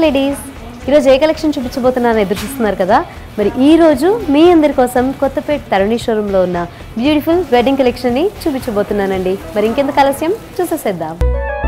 ladies ఈరోజు ఏ collection చూపించబోతున్నారని ఎదురు చూస్తున్నారు కదా మరి ఈ రోజు మీ అందరి కోసం కొత్తపేట తరుణి షోరూంలో ఉన్న బ్యూటిఫుల్ వెడ్డింగ్ కలెక్షన్ని చూపించబోతున్నానండి మరి ఇంకెందుకు ఆలస్యం చూసేసేద్దాం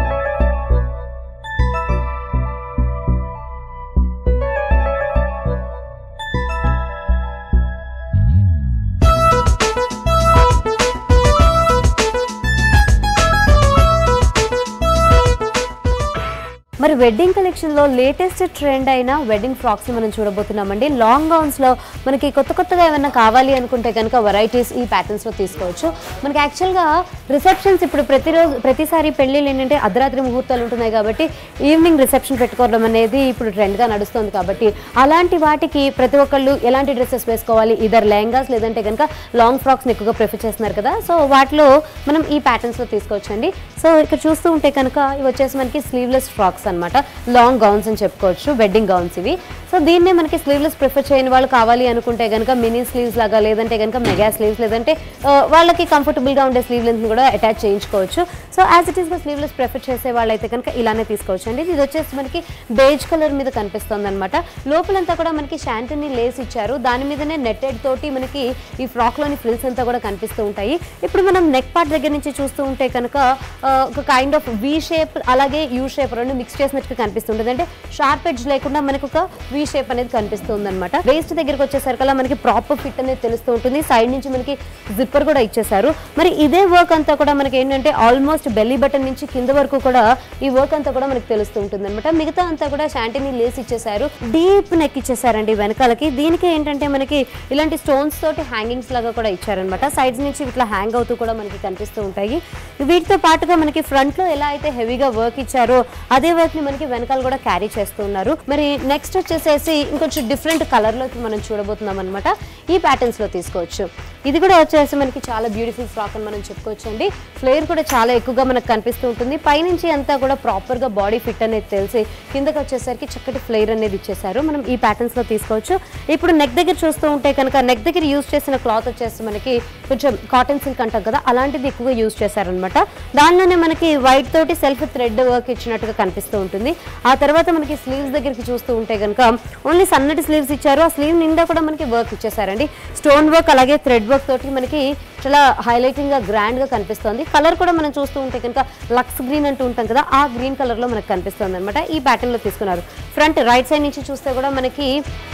మరి వెడ్డింగ్ కలెక్షన్లో లేటెస్ట్ ట్రెండ్ అయిన వెడ్డింగ్ ఫ్రాక్స్ మనం చూడబోతున్నామండి లాంగ్ గౌన్స్లో మనకి కొత్త కొత్తగా ఏమైనా కావాలి అనుకుంటే కనుక వెరైటీస్ ఈ ప్యాటర్న్స్లో తీసుకోవచ్చు మనకి యాక్చువల్గా రిసెప్షన్స్ ఇప్పుడు ప్రతిరోజు ప్రతిసారి పెళ్ళిళ్ళు ఏంటంటే అర్ధరాత్రి ముహూర్తాలు ఉంటున్నాయి కాబట్టి ఈవినింగ్ రిసెప్షన్ పెట్టుకోవడం అనేది ఇప్పుడు ట్రెండ్గా నడుస్తుంది కాబట్టి అలాంటి వాటికి ప్రతి ఒక్కళ్ళు ఎలాంటి డ్రెస్సెస్ వేసుకోవాలి ఇద్దరు లెహంగాస్ లేదంటే కనుక లాంగ్ ఫ్రాక్స్ని ఎక్కువగా ప్రిఫర్ చేస్తున్నారు కదా సో వాటిలో మనం ఈ ప్యాటర్న్స్లో తీసుకోవచ్చండి సో ఇక్కడ చూస్తూ ఉంటే కనుక ఇవి వచ్చేసి మనకి స్లీవ్లెస్ ఫ్రాక్స్ అన్నమాట లాంగ్ గౌన్స్ అని చెప్పుకోవచ్చు వెడ్డింగ్ గౌన్స్ ఇవి సో దీన్నే మనకి స్లీవ్లెస్ ప్రిఫర్ చేయని వాళ్ళు కావాలి అనుకుంటే కనుక మినీ స్లీవ్స్ లాగా లేదంటే కనుక మెగా స్లీవ్స్ లేదంటే ఆ, వాళ్ళకి కంఫర్టబుల్గా ఉండే స్లీవ్ లెంత్ని కూడా అటాచ్ చేయించుకోవచ్చు సో యాజ్ ఇట్ ఈస్గా స్లీవ్లెస్ ప్రిఫర్ చేసే వాళ్ళైతే కనుక ఇలానే తీసుకోవచ్చు అండి ఇది వచ్చేసి మనకి బేజ్ కలర్ మీద కనిపిస్తుంది అనమాట లోపలంతా కూడా మనకి షాంటిని లేస్ ఇచ్చారు దాని మీదనే నెట్టెడ్ తోటి మనకి ఈ ఫ్రాక్లోని ఫ్రిల్స్ అంతా కూడా కనిపిస్తూ ఉంటాయి ఇప్పుడు మనం నెక్ పార్ట్ దగ్గర నుంచి చూస్తూ ఉంటే కనుక ఆ, ఒక కైండ్ ఆఫ్ వి షేప్ అలాగే యూ షేప్ రెండు మిక్స్ చేసినట్టుగా కనిపిస్తుంటుంది అంటే షార్ప్ ఎడ్జ్ లేకుండా మనకు ఒక వి షేప్ అనేది కనిపిస్తుంది అనమాట వేస్ట్ దగ్గరికి వచ్చేసరికల్లా మనకి ప్రాపర్ ఫిట్ అనేది తెలుస్తూ ఉంటుంది సైడ్ నుంచి మనకి జిప్పర్ కూడా ఇచ్చేసారు మరి ఇదే వర్క్ అంతా కూడా మనకి ఏంటంటే ఆల్మోస్ట్ బెల్లీ బటన్ నుంచి కింద వరకు కూడా ఈ వర్క్ అంతా కూడా మనకి తెలుస్తూ ఉంటుంది అనమాట మిగతా అంతా కూడా షాంటిని లేస్ ఇచ్చేసారు డీప్ నెక్ ఇచ్చేసారండి వెనకాలకి దీనికి ఏంటంటే మనకి ఇలాంటి స్టోన్స్ తోటి హ్యాంగింగ్స్ లాగా కూడా ఇచ్చారనమాట సైడ్స్ నుంచి ఇట్లా హ్యాంగ్ అవుతూ కూడా మనకి కనిపిస్తూ ఉంటాయి వీటితో పాటుగా మనకి ఫ్రంట్ లో ఎలా అయితే హెవీగా వర్క్ ఇచ్చారో అదే వర్క్ ని మనకి వెనకాల కూడా క్యారీ చేస్తూ ఉన్నారు మరి నెక్స్ట్ వచ్చేసేసి ఇంకొంచెం డిఫరెంట్ కలర్ లోకి మనం చూడబోతున్నాం అనమాట ఈ ప్యాటర్న్స్ లో తీసుకోవచ్చు ఇది కూడా వచ్చేసి మనకి చాలా బ్యూటిఫుల్ ఫ్రాక్ అని మనం చెప్పుకోవచ్చు అండి ఫ్లేర్ కూడా చాలా ఎక్కువగా మనకు కనిపిస్తూ ఉంటుంది పైనుంచి అంతా కూడా ప్రాపర్ గా బాడీ ఫిట్ అనేది తెలిసి కిందకి వచ్చేసరికి చక్కటి ఫ్లేర్ అనేది ఇచ్చేసారు మనం ఈ ప్యాటర్న్స్ లో తీసుకోవచ్చు ఇప్పుడు నెక్ దగ్గర చూస్తూ ఉంటే కనుక నెక్ దగ్గర యూస్ చేసిన క్లాత్ వచ్చేసి మనకి కొంచెం కాటన్ సిల్క్ అంటాం కదా అలాంటిది ఎక్కువగా యూస్ చేశారనమాట దానిలోనే మనకి వైట్ తోటి సెల్ఫ్ థ్రెడ్ వర్క్ ఇచ్చినట్టుగా కనిపిస్తూ ఉంటుంది ఆ తర్వాత మనకి స్లీవ్స్ దగ్గరికి చూస్తూ ఉంటే కనుక ఓన్లీ సన్నటి స్లీవ్స్ ఇచ్చారు ఆ స్లీవ్ నిండా కూడా మనకి వర్క్ ఇచ్చేసారండి స్టోన్ వర్క్ అలాగే థ్రెడ్ వర్క్ తోటి మనకి చాలా హైలైటింగ్ గా గ్రాండ్ గా కనిపిస్తుంది కలర్ కూడా మనం చూస్తూ ఉంటే కనుక లక్స్ గ్రీన్ అంటూ ఉంటాం కదా ఆ గ్రీన్ కలర్ లో మనకు కనిపిస్తుంది అనమాట ఈ ప్యాటర్న్ లో తీసుకున్నారు ఫ్రంట్ రైట్ సైడ్ నుంచి చూస్తే కూడా మనకి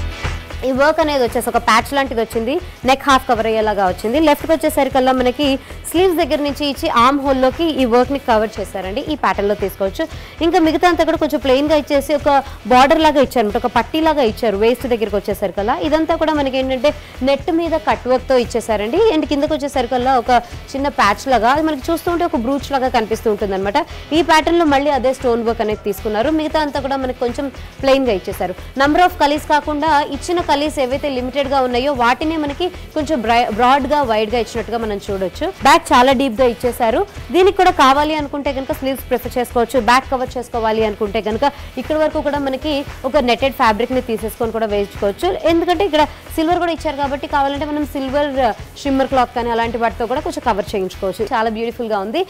ఈ వర్క్ అనేది వచ్చేసి ఒక ప్యాచ్ లాంటిది వచ్చింది నెక్ హాఫ్ కవర్ అయ్యేలాగా వచ్చింది లెఫ్ట్కి వచ్చేసరికల్లా మనకి స్లీవ్స్ దగ్గర నుంచి ఇచ్చి ఆర్మ్ హోల్లోకి ఈ వర్క్ని కవర్ చేశారండి ఈ ప్యాటర్న్లో తీసుకోవచ్చు ఇంకా మిగతా అంతా కూడా కొంచెం ప్లెయిన్గా ఇచ్చేసి ఒక బార్డర్ లాగా ఇచ్చారు ఒక పట్టీ లాగా ఇచ్చారు వేస్ట్ దగ్గరికి వచ్చేసరికల్లా ఇదంతా కూడా మనకి ఏంటంటే నెట్ మీద కట్ వర్క్తో ఇచ్చేసారండి అండ్ కిందకి వచ్చేసరికల్లా ఒక చిన్న ప్యాచ్ లాగా అది మనకి చూస్తుంటే ఒక బ్రూచ్ లాగా కనిపిస్తూ ఉంటుంది అనమాట ఈ ప్యాటర్న్లో మళ్ళీ అదే స్టోన్ వర్క్ అనేది తీసుకున్నారు మిగతా అంతా కూడా మనకి కొంచెం ప్లెయిన్గా ఇచ్చేసారు నంబర్ ఆఫ్ కలీస్ కాకుండా ఇచ్చిన కలీస్ ఏవైతే లిమిటెడ్ గా ఉన్నాయో వాటిని మనకి కొంచెం బ్రాడ్ గా వైడ్ గా ఇచ్చినట్టుగా మనం చూడొచ్చు బ్యాక్ చాలా డీప్ గా ఇచ్చేసారు దీనికి కూడా కావాలి అనుకుంటే కనుక స్లీవ్స్ ప్రిఫర్ చేసుకోవచ్చు బ్యాక్ కవర్ చేసుకోవాలి అనుకుంటే కనుక ఇక్కడ వరకు కూడా మనకి ఒక నెటెడ్ ఫ్యాబ్రిక్ ని తీసేసుకొని కూడా వేసుకోవచ్చు ఎందుకంటే ఇక్కడ సిల్వర్ కూడా ఇచ్చారు కాబట్టి కావాలంటే మనం సిల్వర్ షిమ్మర్ క్లాత్ కానీ అలాంటి వాటితో కూడా కొంచెం కవర్ చేయించుకోవచ్చు చాలా బ్యూటిఫుల్ గా ఉంది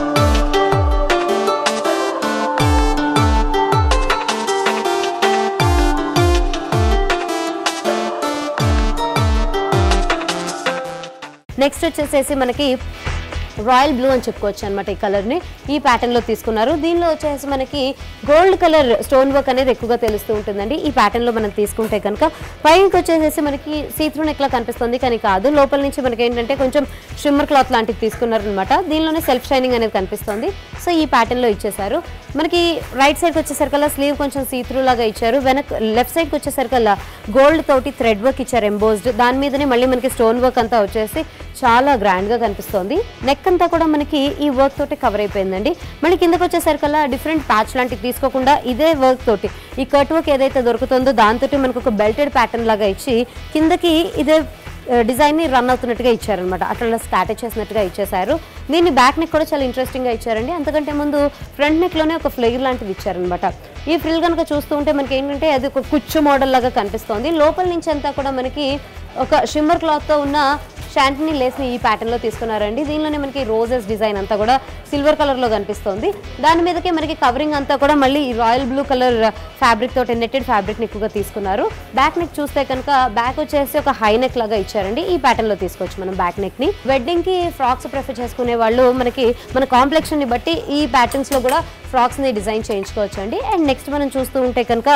నెక్స్ట్ వచ్చేసేసి మనకి రాయల్ బ్లూ అని చెప్పుకోవచ్చు అనమాట ఈ కలర్ని ఈ ప్యాటర్న్లో తీసుకున్నారు దీనిలో వచ్చేసి మనకి గోల్డ్ కలర్ స్టోన్ వర్క్ అనేది ఎక్కువగా తెలుస్తూ ఉంటుందండి ఈ ప్యాటర్న్లో మనం తీసుకుంటే కనుక పైకి వచ్చేసేసి మనకి సీత్రూ నెక్లా కనిపిస్తుంది కానీ కాదు లోపల నుంచి మనకి ఏంటంటే కొంచెం షిమ్మర్ క్లాత్ లాంటిది తీసుకున్నారు అనమాట దీనిలోనే సెల్ఫ్ షైనింగ్ అనేది కనిపిస్తుంది సో ఈ ప్యాటర్న్లో ఇచ్చేసారు మనకి రైట్ సైడ్కి వచ్చేసరికల్లా స్లీవ్ కొంచెం సీత్రూ లాగా ఇచ్చారు వెనక్ లెఫ్ట్ సైడ్కి వచ్చేసరికల్లా గోల్డ్ తోటి థ్రెడ్ వర్క్ ఇచ్చారు ఎంబోజ్డ్ దాని మీదనే మళ్ళీ మనకి స్టోన్ వర్క్ అంతా వచ్చేసి చాలా గ్రాండ్గా కనిపిస్తోంది నెక్ అంతా కూడా మనకి ఈ వర్క్ తోటి కవర్ అయిపోయిందండి మళ్ళీ కిందకి వచ్చేసరికల్లా డిఫరెంట్ ప్యాచ్ లాంటివి తీసుకోకుండా ఇదే వర్క్ తోటి ఈ కట్ వర్క్ ఏదైతే దొరుకుతుందో దాంతో మనకు ఒక బెల్టెడ్ ప్యాటర్న్ లాగా ఇచ్చి కిందకి ఇదే డిజైన్ని రన్ అవుతున్నట్టుగా ఇచ్చారనమాట అట్లా స్టార్ట్ చేసినట్టుగా ఇచ్చేసారు దీన్ని బ్యాక్ నెక్ కూడా చాలా ఇంట్రెస్టింగ్గా ఇచ్చారండి అంతకంటే ముందు ఫ్రంట్ నెక్లోనే ఒక ఫ్లేర్ లాంటిది ఇచ్చారనమాట ఈ ఫ్రిల్ కనుక చూస్తూ ఉంటే మనకి ఏంటంటే అది ఒక కుచ్చు మోడల్ లాగా కనిపిస్తోంది లోపల నుంచి అంతా కూడా మనకి ఒక షిమ్మర్ క్లాత్తో ఉన్న షాంటినీ లేస్ని ఈ ప్యాటర్న్లో తీసుకున్నారండి దీనిలోనే మనకి రోజెస్ డిజైన్ అంతా కూడా సిల్వర్ కలర్లో కనిపిస్తుంది దాని మీదకే మనకి కవరింగ్ అంతా కూడా మళ్ళీ రాయల్ బ్లూ కలర్ ఫ్యాబ్రిక్ తోటి నెట్టెడ్ ఫ్యాబ్రిక్ని ఎక్కువగా తీసుకున్నారు బ్యాక్ నెక్ చూస్తే కనుక బ్యాక్ వచ్చేసి ఒక హై నెక్ లాగా ఇచ్చారండి ఈ ప్యాటర్న్లో తీసుకోవచ్చు మనం బ్యాక్ నెక్ని వెడ్డింగ్కి ఫ్రాక్స్ ప్రిఫర్ చేసుకునే వాళ్ళు మనకి మన కాంప్లెక్షన్ని బట్టి ఈ ప్యాటర్న్స్లో కూడా ఫ్రాక్స్ని డిజైన్ చేయించుకోవచ్చు అండి అండ్ నెక్స్ట్ మనం చూస్తూ ఉంటే కనుక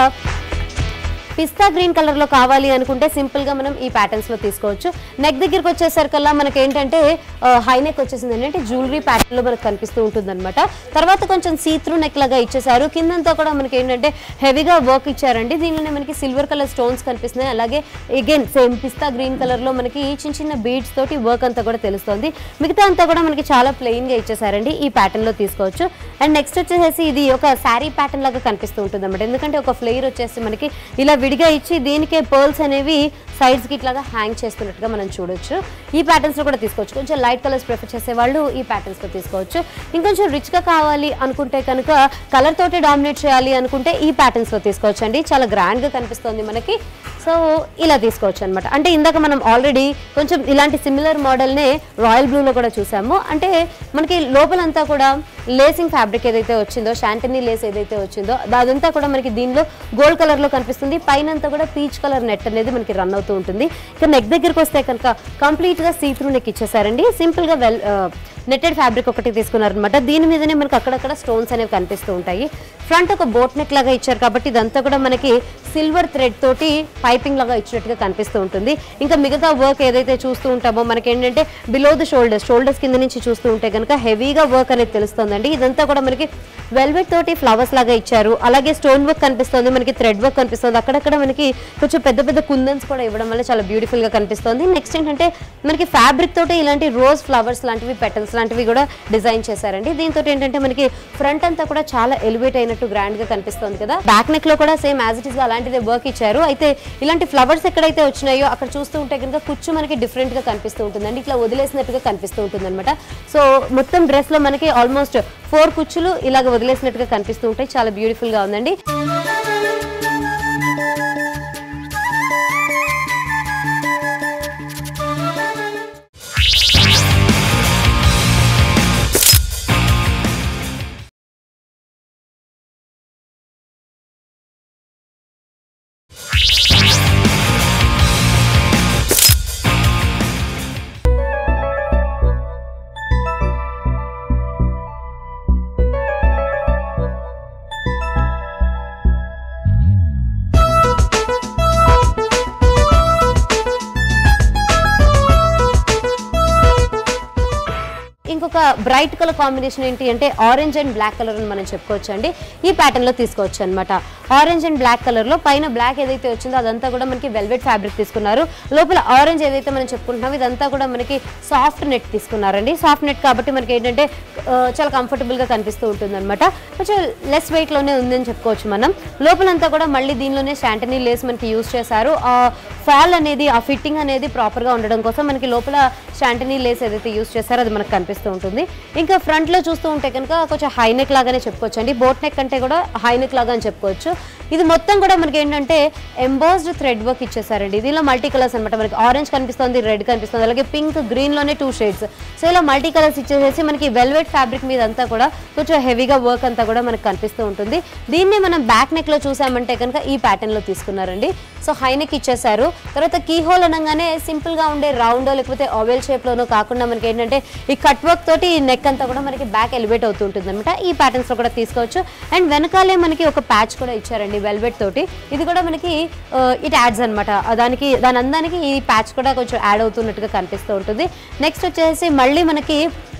పిస్తా గ్రీన్ కలర్ లో కావాలి అనుకుంటే సింపుల్ గా మనం ఈ ప్యాటర్న్స్ లో తీసుకోవచ్చు నెక్ దగ్గరికి వచ్చేసరికల్లా మనకి ఏంటంటే హై నెక్ వచ్చేసింది అంటే జ్యువెలరీ ప్యాటర్న్ లో మనకు కనిపిస్తూ ఉంటుంది అనమాట తర్వాత కొంచెం సీత్రూ నెక్ లాగా ఇచ్చేసారు కిందంతా కూడా మనకి ఏంటంటే హెవీగా వర్క్ ఇచ్చారండి దీనిలోనే మనకి సిల్వర్ కలర్ స్టోన్స్ కనిపిస్తున్నాయి అలాగే అగైన్ సేమ్ పిస్తా గ్రీన్ కలర్ లో మనకి చిన్న చిన్న బీడ్స్ తోటి వర్క్ అంతా కూడా తెలుస్తుంది మిగతా అంతా కూడా మనకి చాలా ప్లెయిన్ గా ఇచ్చేసారండి ఈ ప్యాటర్న్ లో తీసుకోవచ్చు అండ్ నెక్స్ట్ వచ్చేసి ఇది ఒక శారీ ప్యాటర్న్ లాగా కనిపిస్తూ ఉంటుంది అనమాట ఎందుకంటే ఒక ఫ్లేయర్ వచ్చేసి మనకి ఇలా విడిగా ఇచ్చి దీనికే పర్ల్స్ అనేవి సైడ్స్ కి ఇట్లాగా హ్యాంగ్ చేస్తున్నట్టుగా మనం చూడొచ్చు ఈ ప్యాటర్న్స్ లో కూడా తీసుకోవచ్చు కొంచెం లైట్ కలర్స్ ప్రిఫర్ చేసే వాళ్ళు ఈ ప్యాటర్న్స్ లో తీసుకోవచ్చు ఇంకొంచెం రిచ్ గా కావాలి అనుకుంటే కనుక కలర్ తోటి డామినేట్ చేయాలి అనుకుంటే ఈ ప్యాటర్న్స్ లో తీసుకోవచ్చు అండి చాలా గ్రాండ్ గా కనిపిస్తుంది మనకి సో ఇలా తీసుకోవచ్చు అనమాట అంటే ఇందాక మనం ఆల్రెడీ కొంచెం ఇలాంటి సిమిలర్ మోడల్నే రాయల్ బ్లూలో కూడా చూసాము అంటే మనకి లోపలంతా కూడా లేసింగ్ ఫ్యాబ్రిక్ ఏదైతే వచ్చిందో షాంటనీ లేస్ ఏదైతే వచ్చిందో అదంతా కూడా మనకి దీనిలో గోల్డ్ కలర్లో కనిపిస్తుంది పైన అంతా కూడా పీచ్ కలర్ నెట్ అనేది మనకి రన్ అవుతూ ఉంటుంది ఇక నెక్ దగ్గరికి వస్తే కనుక కంప్లీట్గా సీత్రూ నెక్ ఇచ్చేసారండి సింపుల్గా వెల్ నెట్టెడ్ ఫ్యాబ్రిక్ ఒకటి తీసుకున్నారనమాట దీని మీదనే మనకి అక్కడక్కడ స్టోన్స్ అనేవి కనిపిస్తూ ఉంటాయి ఫ్రంట్ ఒక బోట్ నెక్ లాగా ఇచ్చారు కాబట్టి ఇదంతా కూడా మనకి సిల్వర్ థ్రెడ్ తోటి పైపింగ్ లాగా ఇచ్చినట్టుగా కనిపిస్తూ ఉంటుంది ఇంకా మిగతా వర్క్ ఏదైతే చూస్తూ ఉంటామో మనకి ఏంటంటే బిలో ది షోల్డర్స్ షోల్డర్స్ కింద నుంచి చూస్తూ ఉంటే కనుక హెవీగా వర్క్ అనేది తెలుస్తుందండి ఇదంతా కూడా మనకి వెల్వెట్ తోటి ఫ్లవర్స్ లాగా ఇచ్చారు అలాగే స్టోన్ వర్క్ కనిపిస్తుంది మనకి థ్రెడ్ వర్క్ కనిపిస్తుంది అక్కడక్కడ మనకి కొంచెం పెద్ద పెద్ద కుందన్స్ కూడా ఇవ్వడం వల్ల చాలా బ్యూటిఫుల్ గా కనిపిస్తుంది నెక్స్ట్ ఏంటంటే మనకి ఫ్యాబ్రిక్ తోటి ఇలాంటి రోజ్ ఫ్లవర్స్ లాంటివి పెటల్స్ లాంటివి కూడా డిజైన్ చేశారండి దీంతో ఏంటంటే మనకి ఫ్రంట్ అంతా కూడా చాలా ఎలివేట్ అయినట్టు గ్రాండ్ గా కనిపిస్తుంది కదా బ్యాక్ నెక్ లో కూడా సేమ్ యాజ్ ఇట్ ఇస్ గా అలాంటిదే వర్క్ ఇచ్చారు అయితే ఇలాంటి ఫ్లవర్స్ ఎక్కడైతే వచ్చినాయో అక్కడ చూస్తూ ఉంటే కనుక కుచ్చు మనకి డిఫరెంట్ గా కనిపిస్తూ ఉంటుందండి ఇట్లా వదిలేసినట్టుగా కనిపిస్తూ ఉంటుంది అనమాట సో మొత్తం డ్రెస్ లో మనకి ఆల్మోస్ట్ ఫోర్ కుచ్చులు ఇలాగ వదిలేసినట్టుగా కనిపిస్తూ ఉంటాయి చాలా బ్యూటిఫుల్ గా ఉందండి ఇంకొక బ్రైట్ కలర్ కాంబినేషన్ ఏంటి అంటే ఆరెంజ్ అండ్ బ్లాక్ కలర్ అని మనం చెప్పుకోవచ్చు అండి ఈ ప్యాటర్న్ లో తీసుకోవచ్చు అనమాట ఆరెంజ్ అండ్ బ్లాక్ కలర్ లో పైన బ్లాక్ ఏదైతే వచ్చిందో అదంతా కూడా మనకి వెల్వెట్ ఫ్యాబ్రిక్ తీసుకున్నారు లోపల ఆరెంజ్ ఏదైతే మనం చెప్పుకుంటున్నామో ఇదంతా కూడా మనకి సాఫ్ట్ నెట్ తీసుకున్నారండి సాఫ్ట్ నెట్ కాబట్టి మనకి ఏంటంటే ఆ, చాలా కంఫర్టబుల్ గా కనిపిస్తూ ఉంటుంది అనమాట కొంచెం లెస్ వెయిట్ లోనే ఉందని చెప్పుకోవచ్చు మనం లోపలంతా కూడా మళ్ళీ దీనిలోనే శాంటనీ లేస్ మనకి యూస్ చేశారు ఆ ఫాల్ అనేది ఆ ఫిట్టింగ్ అనేది ప్రాపర్ గా ఉండడం కోసం మనకి లోపల శాంటనీ లేస్ ఏదైతే యూస్ చేస్తారో అది మనకు కనిపిస్తూ ఉంటుంది ఇంకా ఫ్రంట్ లో చూస్తూ ఉంటే కనుక కొంచెం హై నెక్ లాగానే చెప్పుకోవచ్చు అండి బోట్ నెక్ అంటే కూడా హై నెక్ లాగా అని చెప్పుకోవచ్చు ఇది మొత్తం కూడా మనకి ఏంటంటే ఎంబోస్డ్ థ్రెడ్ వర్క్ ఇచ్చేసారండి దీనిలో మల్టీ కలర్స్ అనమాట మనకి ఆరెంజ్ కనిపిస్తుంది రెడ్ కనిపిస్తుంది అలాగే పింక్ గ్రీన్ లోనే టూ షేడ్స్ సో ఇలా మల్టీ కలర్స్ ఇచ్చేసేసి మనకి వెల్వెట్ ఫ్యాబ్రిక్ మీద అంతా కూడా కొంచెం హెవీగా వర్క్ అంతా కూడా మనకు కనిపిస్తూ ఉంటుంది దీన్ని మనం బ్యాక్ నెక్ లో చూసామంటే కనుక ఈ ప్యాటర్న్ లో తీసుకున్నారండి సో హై నెక్ ఇచ్చేసారు తర్వాత కీ హోల్ అనగానే సింపుల్ గా ఉండే రౌండ్ లేకపోతే ఓవెల్ షేప్ లోనో కాకుండా మనకి ఏంటంటే ఈ కట్ వర్క్ తోటి ఈ నెక్ అంతా కూడా మనకి బ్యాక్ ఎలివేట్ అవుతూ ఉంటుంది అనమాట ఈ ప్యాటర్న్స్ లో కూడా తీసుకోవచ్చు అండ్ వెనకాలే మనకి ఒక ప్యాచ్ కూడా ఇచ్చారండి వెల్వెట్ తోటి ఇది కూడా మనకి ఇట్ యాడ్స్ అనమాట దానికి దాని అందానికి ఈ ప్యాచ్ కూడా కొంచెం యాడ్ అవుతున్నట్టుగా కనిపిస్తూ ఉంటుంది నెక్స్ట్ వచ్చేసి మళ్ళీ మనకి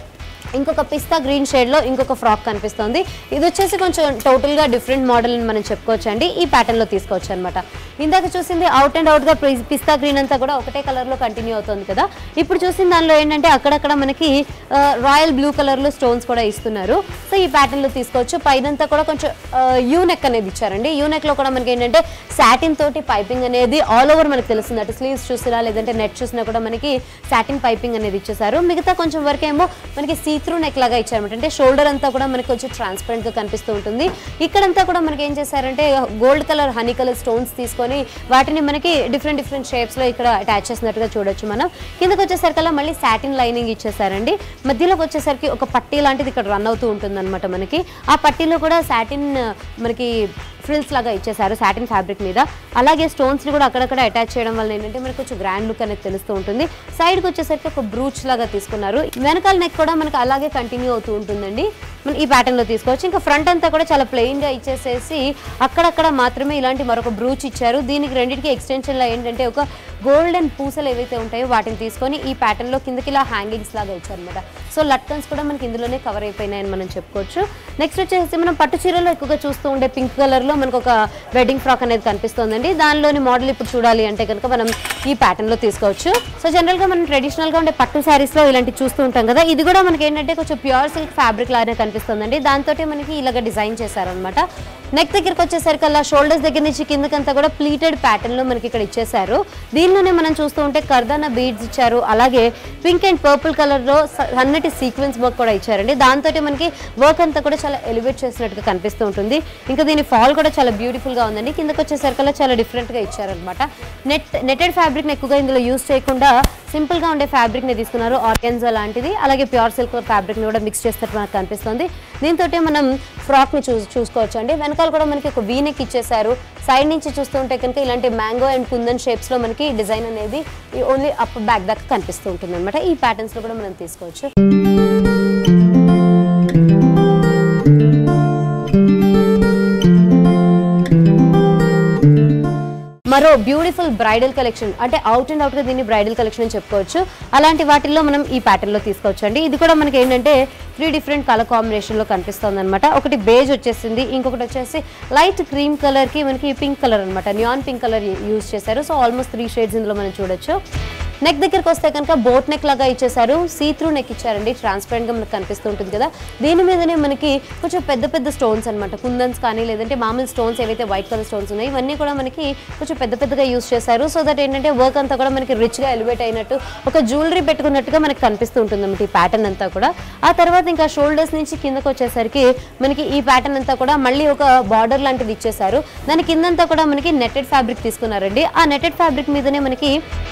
ఇంకొక పిస్తా గ్రీన్ షేడ్లో ఇంకొక ఫ్రాక్ కనిపిస్తుంది ఇది వచ్చేసి కొంచెం టోటల్గా డిఫరెంట్ మోడల్ అని మనం చెప్పుకోవచ్చు అండి ఈ ప్యాటర్న్లో తీసుకోవచ్చు అనమాట ఇందాక చూసింది అవుట్ అండ్ అవుట్గా పిస్తా గ్రీన్ అంతా కూడా ఒకటే కలర్లో కంటిన్యూ అవుతుంది కదా ఇప్పుడు చూసిన దానిలో ఏంటంటే అక్కడక్కడ మనకి రాయల్ బ్లూ కలర్లో స్టోన్స్ కూడా ఇస్తున్నారు సో ఈ ప్యాటర్న్లో తీసుకోవచ్చు పైనంతా కూడా కొంచెం యూ నెక్ అనేది ఇచ్చారండి యూ నెక్లో కూడా మనకి ఏంటంటే సాటిన్ తోటి పైపింగ్ అనేది ఆల్ ఓవర్ మనకి తెలుస్తుంది అటు స్లీవ్స్ చూసినా లేదంటే నెట్ చూసినా కూడా మనకి సాటిన్ పైపింగ్ అనేది ఇచ్చేసారు మిగతా కొంచెం వరకేమో మనకి సీ త్రూ నెక్ లాగా ఇచ్చారనమాట అంటే షోల్డర్ అంతా కూడా మనకి కొంచెం ట్రాన్స్పరెంట్ గా కనిపిస్తూ ఉంటుంది ఇక్కడంతా కూడా మనకి ఏం చేశారంటే gold colour honey colour stones తీసుకొని వాటిని మనకి డిఫరెంట్ డిఫరెంట్ షేప్స్ లో ఇక్కడ అటాచ్ చేసినట్టుగా చూడొచ్చు మనం కిందకి వచ్చేసరికల్లా మళ్ళీ సాటిన్ లైనింగ్ ఇచ్చేసారండి మధ్యలోకి వచ్చేసరికి ఒక పట్టీ లాంటిది ఇక్కడ రన్ అవుతూ ఉంటుంది అనమాట మనకి ఆ పట్టీలో కూడా సాటిన్ మనకి ఫ్రిల్స్ లాగా ఇచ్చేసారు సాటిన్ ఫ్యాబ్రిక్ మీద అలాగే స్టోన్స్ని కూడా అక్కడక్కడ అటాచ్ చేయడం వల్ల ఏంటంటే మనకు కొంచెం గ్రాండ్ లుక్ అనేది తెలుస్తూ ఉంటుంది సైడ్కి వచ్చేసరికి ఒక బ్రూచ్ లాగా తీసుకున్నారు వెనకాల నెక్ కూడా మనకి అలాగే కంటిన్యూ అవుతూ ఉంటుందండి మనం ఈ pattern లో తీసుకోవచ్చు ఇంకా ఫ్రంట్ అంతా కూడా చాలా plain గా ఇచ్చేసేసి అక్కడక్కడ మాత్రమే ఇలాంటి మరొక బ్రూచ్ ఇచ్చారు దీనికి రెండింటికి extension లో ఏంటంటే ఒక గోల్డెన్ పూసలు ఏవైతే ఉంటాయో వాటిని తీసుకొని ఈ pattern లో కిందకి ఇలా హ్యాంగింగ్స్ లాగా ఇచ్చారనమాట సో లట్కన్స్ కూడా మనకి ఇందులోనే కవర్ అయిపోయినాయని మనం చెప్పుకోవచ్చు నెక్స్ట్ వచ్చేసి మనం పట్టు చీరలో ఎక్కువగా చూస్తూ ఉండే పింక్ కలర్ లో మనకు ఒక వెడ్డింగ్ ఫ్రాక్ అనేది కనిపిస్తుందండి దానిలోని మోడల్ ఇప్పుడు చూడాలి అంటే కనుక మనం ఈ pattern లో తీసుకోవచ్చు సో జనరల్ గా మనం ట్రెడిషనల్ గా ఉండే పట్టు శారీస్ లో ఇలాంటి చూస్తూ ఉంటాం కదా ఇది కూడా మనకి ఏంటంటే కొంచెం ప్యూర్ సిల్క్ ఫ్యాబ్రిక్ లాగానే కనిపిస్తుందండి దాంతో మనకి ఇలాగ డిజైన్ చేశారనమాట నెక్ దగ్గరికి వచ్చేసరికి అలా షోల్డర్స్ దగ్గర నుంచి కిందకంతా కూడా ప్లీటెడ్ ప్యాటర్న్ లో మనకి ఇక్కడ ఇచ్చేసారు దీనిలోనే మనం చూస్తూ ఉంటే కర్దానా బీడ్స్ ఇచ్చారు అలాగే పింక్ అండ్ పర్పుల్ కలర్ లో స- సన్నటి సీక్వెన్స్ వర్క్ కూడా ఇచ్చారండి దాంతో మనకి వర్క్ అంతా కూడా చాలా ఎలివేట్ చేసినట్టుగా కనిపిస్తూ ఉంటుంది ఇంకా దీని ఫాల్ కూడా చాలా బ్యూటిఫుల్ గా ఉందండి కిందకి వచ్చేసరికి చాలా డిఫరెంట్ గా ఇచ్చారనమాట నెట్ నెటెడ్ ఫ్యాబ్రిక్ ఎక్కువగా ఇందులో యూస్ చేయకుండా సింపుల్ గా ఉండే ఫ్యాబ్రిక్ ని తీసుకున్నారు ఆర్గెన్జా లాంటిది అలాగే ప్యూర్ సిల్క్ ఫ్యాబ్రిక్ ని కూడా మిక్స్ చేసినట్టు మనకు కనిపిస్తుంది దీంతో మనం ఫ్రాక్ ని చూ చూసుకోవచ్చు అండి వెనకాల కూడా మనకి ఒక వీనెక్ ఇచ్చేసారు సైడ్ నుంచి చూస్తుంటే కనుక ఇలాంటి మ్యాంగో అండ్ కుందన్ షేప్స్ లో మనకి డిజైన్ అనేది ఓన్లీ అప్ బ్యాక్ దాకా కనిపిస్తూ ఉంటుంది అనమాట ఈ ప్యాటర్న్స్ లో కూడా మనం తీసుకోవచ్చు మరో బ్యూటిఫుల్ బ్రైడల్ కలెక్షన్ అంటే అవుట్ అండ్ అవుట్ గా దీన్ని బ్రైడల్ కలెక్షన్ అని చెప్పుకోవచ్చు అలాంటి వాటిల్లో మనం ఈ ప్యాటర్న్ లో తీసుకోవచ్చు అండి ఇది కూడా మనకి ఏంటంటే త్రీ డిఫరెంట్ కలర్ కాంబినేషన్ లో కనిపిస్తుంది అనమాట ఒకటి బేజ్ వచ్చేసింది ఇంకొకటి వచ్చేసి లైట్ క్రీమ్ కలర్ కి మనకి పింక్ కలర్ అనమాట న్యాన్ పింక్ కలర్ యూజ్ చేశారు సో ఆల్మోస్ట్ త్రీ షేడ్స్ ఇందులో మనం చూడొచ్చు నెక్ దగ్గరికి వస్తే కనుక బోట్ నెక్ లాగా ఇచ్చేసారు సీ త్రూ నెక్ ఇచ్చారండి ట్రాన్స్పరెంట్ గా మనకు కనిపిస్తూ ఉంటుంది కదా దీని మీదనే మనకి కొంచెం పెద్ద పెద్ద స్టోన్స్ అన్నమాట కుందన్స్ కానీ లేదంటే మామూలు స్టోన్స్ ఏవైతే వైట్ కలర్ స్టోన్స్ ఉన్నాయి ఇవన్నీ కూడా మనకి కొంచెం పెద్ద పెద్దగా యూస్ చేశారు సో దట్ ఏంటంటే వర్క్ అంతా కూడా మనకి రిచ్ గా ఎలివేట్ అయినట్టు ఒక జ్యువెలరీ పెట్టుకున్నట్టుగా మనకి కనిపిస్తూ ఉంటుంది అన్నమాట ఈ ప్యాటర్న్ అంతా కూడా ఆ తర్వాత ఇంకా షోల్డర్స్ నుంచి కిందకు వచ్చేసరికి మనకి ఈ ప్యాటర్న్ అంతా కూడా మళ్ళీ ఒక బార్డర్ లాంటిది ఇచ్చేసారు దాని కిందంతా కూడా మనకి నెట్టెడ్ ఫ్యాబ్రిక్ తీసుకున్నారండి ఆ నెట్టెడ్ ఫ్యాబ్రిక్ మీదనే మనకి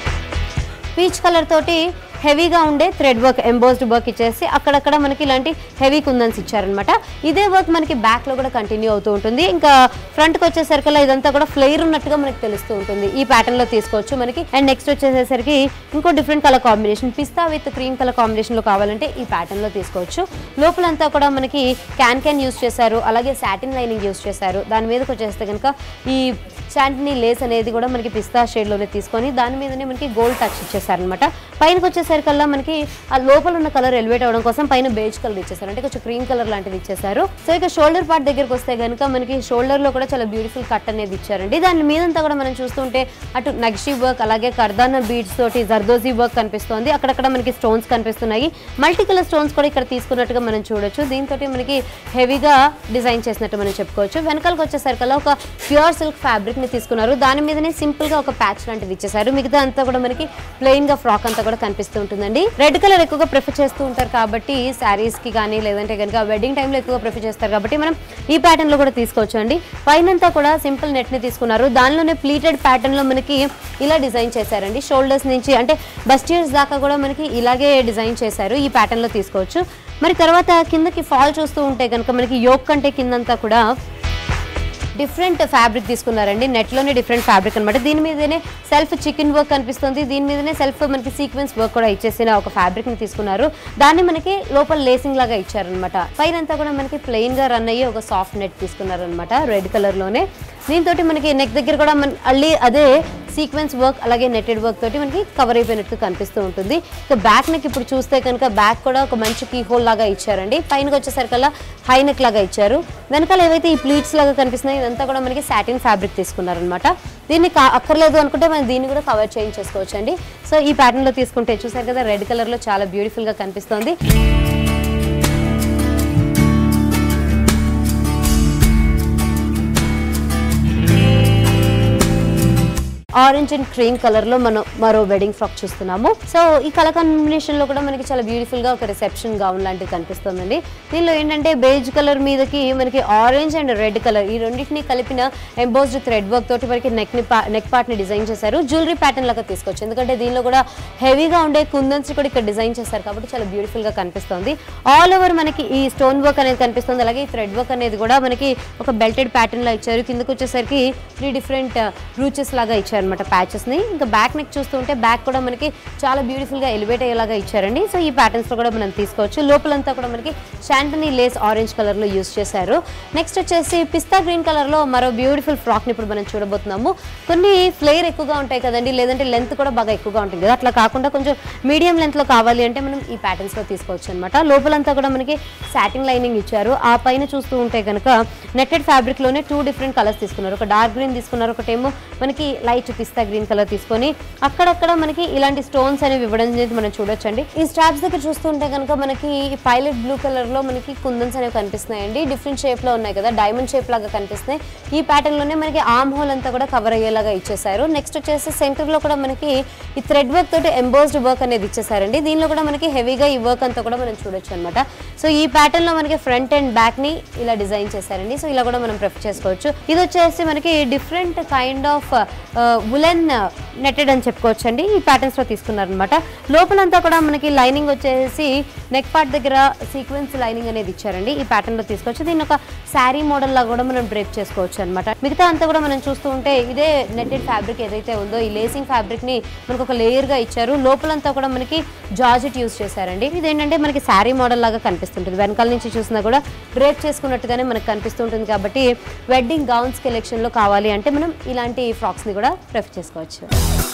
పీచ్ కలర్ తోటి హెవీగా ఉండే థ్రెడ్ వర్క్ ఎంబోస్డ్ వర్క్ ఇచ్చేసి అక్కడక్కడ మనకి ఇలాంటి హెవీ కుందన్స్ ఇచ్చారనమాట ఇదే వర్క్ మనకి బ్యాక్ లో కూడా కంటిన్యూ అవుతూ ఉంటుంది ఇంకా ఫ్రంట్ కి వచ్చేసరికి ఇదంతా కూడా ఫ్లేర్ ఉన్నట్టుగా మనకి తెలుస్తూ ఉంటుంది ఈ ప్యాటర్న్ లో తీసుకోవచ్చు మనకి అండ్ నెక్స్ట్ వచ్చేసరికి ఇంకో డిఫరెంట్ కలర్ కాంబినేషన్ పిస్తా విత్ క్రీమ్ కలర్ కాంబినేషన్ లో కావాలంటే ఈ ప్యాటర్న్ లో తీసుకోవచ్చు లోపలంతా కూడా మనకి క్యాన్ క్యాన్ యూస్ చేశారు అలాగే సాటిన్ లైనింగ్ యూస్ చేశారు దాని మీదకి వచ్చేస్తే కనుక ఈ శాంటినీ లేస్ అనేది కూడా మనకి పిస్తా షేడ్లోనే తీసుకొని దాని మీదనే మనకి గోల్డ్ టచ్ ఇచ్చేసారనమాట పైనకి వచ్చేసరికల్లా మనకి ఆ లోపల ఉన్న కలర్ ఎలివేట్ అవ్వడం కోసం పైన బేజ్ కలర్ ఇచ్చేసారు అంటే కొంచెం క్రీమ్ కలర్ లాంటిది ఇచ్చేసారు సో ఇక షోల్డర్ పార్ట్ దగ్గరికి వస్తే కనుక మనకి షోల్డర్ లో కూడా చాలా బ్యూటిఫుల్ కట్ అనేది ఇచ్చారండి దాని మీదంతా కూడా మనం చూస్తుంటే అటు నక్షి వర్క్ అలాగే కర్దానా బీడ్స్ తోటి జర్దోజీ వర్క్ కనిపిస్తుంది అక్కడక్కడ మనకి స్టోన్స్ కనిపిస్తున్నాయి మల్టీ కలర్ స్టోన్స్ కూడా ఇక్కడ తీసుకున్నట్టుగా మనం చూడొచ్చు దీంతో మనకి హెవీగా డిజైన్ చేసినట్టు మనం చెప్పుకోవచ్చు వెనకాలకు వచ్చేసరికల్లా ఒక ప్యూర్ సిల్క్ ఫ్యాబ్రిక్ ని తీసుకున్నారు దాని మీదనే సింపుల్ గా ఒక ప్యాచ్ లాంటిది ఇచ్చేసారు మిగతా అంతా కూడా మనకి ప్లెయిన్ గా ఫ్రాక్ అంతా కూడా కనిపిస్తూ ఉంటుందండి రెడ్ కలర్ ఎక్కువగా ప్రిఫర్ చేస్తూ ఉంటారు కాబట్టి శారీస్ కి కానీ లేదంటే కనుక వెడ్డింగ్ టైంలో ఎక్కువగా ప్రిఫర్ చేస్తారు కాబట్టి మనం ఈ ప్యాటర్న్ లో కూడా తీసుకోవచ్చు అండి పైనంతా కూడా సింపుల్ నెట్ ని తీసుకున్నారు దానిలోనే ప్లీటెడ్ ప్యాటర్న్ లో మనకి ఇలా డిజైన్ చేశారండి షోల్డర్స్ నుంచి అంటే బస్టియర్స్ దాకా కూడా మనకి ఇలాగే డిజైన్ చేశారు ఈ ప్యాటర్న్ లో తీసుకోవచ్చు మరి తర్వాత కిందకి ఫాల్ చూస్తూ ఉంటే కనుక మనకి యోక్ కంటే కిందంతా కూడా డిఫరెంట్ ఫ్యాబ్రిక్ తీసుకున్నారండి నెట్లోనే డిఫరెంట్ ఫ్యాబ్రిక్ అనమాట దీని మీదనే సెల్ఫ్ చికెన్ వర్క్ కనిపిస్తుంది దీని మీదనే సెల్ఫ్ మనకి సీక్వెన్స్ వర్క్ కూడా ఇచ్చేసిన ఒక ఫ్యాబ్రిక్ ని తీసుకున్నారు దాన్ని మనకి లోపల లేసింగ్ లాగా ఇచ్చారనమాట పైన అంతా కూడా మనకి ప్లెయిన్ గా రన్ అయ్యి ఒక సాఫ్ట్ నెట్ తీసుకున్నారనమాట రెడ్ కలర్ లోనే దీంతో మనకి నెక్ దగ్గర కూడా మన మళ్ళీ అదే సీక్వెన్స్ వర్క్ అలాగే నెట్టెడ్ వర్క్ తోటి మనకి కవర్ అయిపోయినట్టు కనిపిస్తూ ఉంటుంది ఇక బ్యాక్ నెక్ ఇప్పుడు చూస్తే కనుక బ్యాక్ కూడా ఒక మంచి కీ హోల్ లాగా ఇచ్చారండి పైనకి వచ్చేసరికల్లా హై నెక్ లాగా ఇచ్చారు వెనకాల ఏవైతే ఈ ప్లీట్స్ లాగా కనిపిస్తున్నాయి ఇదంతా కూడా మనకి సాటిన్ ఫ్యాబ్రిక్ తీసుకున్నారనమాట దీన్ని కా- అక్కర్లేదు అనుకుంటే మనం దీన్ని కూడా కవర్ చేయించేసుకోవచ్చు అండి సో ఈ ప్యాటర్న్ లో తీసుకుంటే చూసారు కదా రెడ్ కలర్ లో చాలా బ్యూటిఫుల్ గా కనిపిస్తుంది ఆరెంజ్ అండ్ క్రీమ్ కలర్ లో మనం మరో వెడ్డింగ్ ఫ్రాక్ చూస్తున్నాము సో ఈ కలర్ కాంబినేషన్ లో కూడా మనకి చాలా బ్యూటిఫుల్ గా ఒక రిసెప్షన్ గౌన్ లాంటిది కనిపిస్తుందండి దీనిలో ఏంటంటే బేజ్ కలర్ మీదకి మనకి ఆరెంజ్ అండ్ రెడ్ కలర్ ఈ రెండింటిని కలిపిన ఎంబోస్డ్ థ్రెడ్ వర్క్ తోటి మనకి నెక్ ని నెక్ పార్ట్ ని డిజైన్ చేశారు జ్యువెలరీ ప్యాటర్న్ లాగా తీసుకోవచ్చు ఎందుకంటే దీనిలో కూడా హెవీగా ఉండే కుందన్స్ కూడా ఇక్కడ డిజైన్ చేశారు కాబట్టి చాలా బ్యూటిఫుల్ గా కనిపిస్తుంది ఆల్ ఓవర్ మనకి ఈ స్టోన్ వర్క్ అనేది కనిపిస్తుంది అలాగే ఈ థ్రెడ్ వర్క్ అనేది కూడా మనకి ఒక బెల్టెడ్ ప్యాటర్న్ లా ఇచ్చారు కిందకు వచ్చేసరికి త్రీ డిఫరెంట్ రూచెస్ లాగా ఇచ్చారనమాట ప్యాచెస్ ని ఇంకా బ్యాక్ నెక్ చూస్తుంటే బ్యాక్ కూడా మనకి చాలా బ్యూటిఫుల్ గా ఎలివేట్ అయ్యేలాగా ఇచ్చారండి సో ఈ ప్యాటర్న్స్ లో కూడా మనం తీసుకోవచ్చు లోపలంతా కూడా మనకి శాంటనీ లేస్ ఆరెంజ్ కలర్ లో యూస్ చేశారు నెక్స్ట్ వచ్చేసి పిస్తా గ్రీన్ కలర్ లో మరో బ్యూటిఫుల్ ఫ్రాక్ ని ఇప్పుడు మనం చూడబోతున్నాము కొన్ని ఫ్లేర్ ఎక్కువగా ఉంటాయి కదండి లేదంటే లెంత్ కూడా బాగా ఎక్కువగా ఉంటుంది కదా అట్లా కాకుండా కొంచెం మీడియం లెంత్ లో కావాలి అంటే మనం ఈ ప్యాటర్న్స్ లో తీసుకోవచ్చు అనమాట లోపలంతా కూడా మనకి సాటిన్ లైనింగ్ ఇచ్చారు ఆ పైన చూస్తూ ఉంటే కనుక నెట్టెడ్ ఫ్యాబ్రిక్ లోనే టూ డిఫరెంట్ కలర్స్ తీసుకున్నారు ఒక డార్క్ గ్రీన్ తీసుకున్నారు ఒకటేమో మనకి లైట్ పిస్తా గ్రీన్ కలర్ తీసుకొని అక్కడక్కడ మనకి ఇలాంటి స్టోన్స్ అనేవి ఇవ్వడం అనేది మనం చూడొచ్చండి ఈ స్ట్రాప్స్ దగ్గర చూస్తుంటే కనుక మనకి పైలట్ బ్లూ కలర్ లో మనకి కుందన్స్ అనేవి కనిపిస్తున్నాయండి డిఫరెంట్ షేప్ లో ఉన్నాయి కదా డైమండ్ షేప్ లాగా కనిపిస్తున్నాయి ఈ ప్యాటర్న్ లోనే మనకి ఆమ్ హోల్ అంతా కూడా కవర్ అయ్యేలాగా ఇచ్చేసారు నెక్స్ట్ వచ్చేసి సెంటర్ లో కూడా మనకి ఈ థ్రెడ్ వర్క్ తోటి ఎంబోస్డ్ వర్క్ అనేది ఇచ్చేసారండి దీనిలో కూడా మనకి హెవీగా ఈ వర్క్ అంతా కూడా మనం చూడొచ్చు అనమాట సో ఈ ప్యాటర్న్ లో మనకి ఫ్రంట్ అండ్ బ్యాక్ ని ఇలా డిజైన్ చేశారండి సో ఇలా కూడా మనం ప్రిఫర్ చేసుకోవచ్చు ఇది వచ్చేసి మనకి different kind of woollen netted అని చెప్పుకోవచ్చు అండి ఈ ప్యాటర్న్స్ లో తీసుకున్నారనమాట లోపలంతా కూడా మనకి లైనింగ్ వచ్చేసి నెక్ పార్ట్ దగ్గర సీక్వెన్స్ లైనింగ్ అనేది ఇచ్చారండి ఈ ప్యాటర్న్ లో తీసుకోవచ్చు దీన్ని ఒక శారీ మోడల్ లాగా కూడా మనం డ్రేప్ చేసుకోవచ్చు అనమాట మిగతా అంతా కూడా మనం చూస్తూ ఉంటే ఇదే నెట్టెడ్ ఫ్యాబ్రిక్ ఏదైతే ఉందో ఈ లేసింగ్ ఫ్యాబ్రిక్ ని మనకు ఒక లేయర్ గా ఇచ్చారు లోపలంతా కూడా మనకి జార్జెట్ యూస్ చేశారండి ఇదేంటంటే మనకి శారీ మోడల్ లాగా కనిపిస్తుంటుంది వెనకాల నుంచి చూసినా కూడా డ్రేప్ చేసుకున్నట్టుగానే మనకు కనిపిస్తుంటుంది కాబట్టి వెడ్డింగ్ గౌన్స్ కలెక్షన్ లో కావాలి అంటే మనం ఇలాంటి ఫ్రాక్స్ ని కూడా ప్రిఫర్ చేసుకోవచ్చు